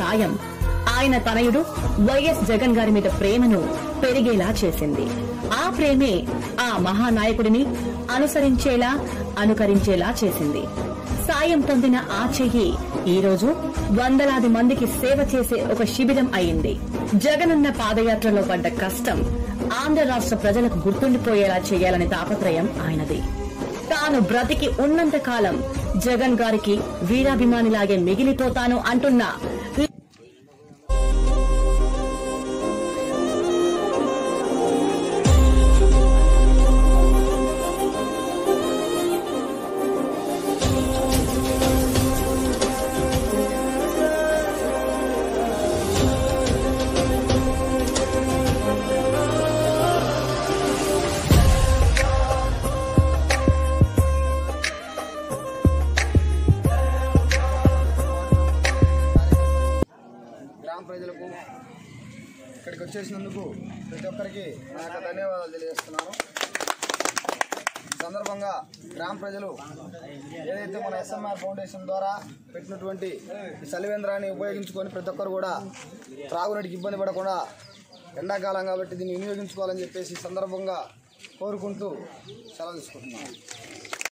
సాయం ఆయన తనయుడు వైఎస్ జగన్ గారి మీద ప్రేమను పెరిగేలా చేసింది ఆ ప్రేమే ఆ మహానాయకుడిని అనుసరించేలా అనుకరించేలా చేసింది సాయం పొందిన ఆ చెయ్యి ఈ రోజు వందలాది మందికి సేవ చేసే ఒక శిబిరం అయింది జగనన్న పాదయాత్రలో పడ్డ కష్టం ఆంధ్ర రాష్ట్ర ప్రజలకు గుర్తుండిపోయేలా చేయాలనే తాపత్రయం ఆయనది తాను బ్రతికి ఉన్నంత కాలం జగన్ గారికి వీరాభిమానిలాగే మిగిలిపోతాను అంటున్న గ్రామ ప్రజలకు ఇక్కడికి వచ్చేసినందుకు ప్రతి ఒక్కరికి నా యొక్క ధన్యవాదాలు తెలియజేస్తున్నాను ఈ సందర్భంగా గ్రామ ప్రజలు ఏదైతే మన ఎస్ఎంఆర్ ఫౌండేషన్ ద్వారా పెట్టినటువంటి ఈ సలివేంద్రాన్ని ఉపయోగించుకొని ప్రతి ఒక్కరు కూడా త్రాగునీటికి ఇబ్బంది పడకుండా ఎండాకాలం కాబట్టి దీన్ని వినియోగించుకోవాలని చెప్పేసి ఈ సందర్భంగా కోరుకుంటూ సెలవు తీసుకుంటున్నాను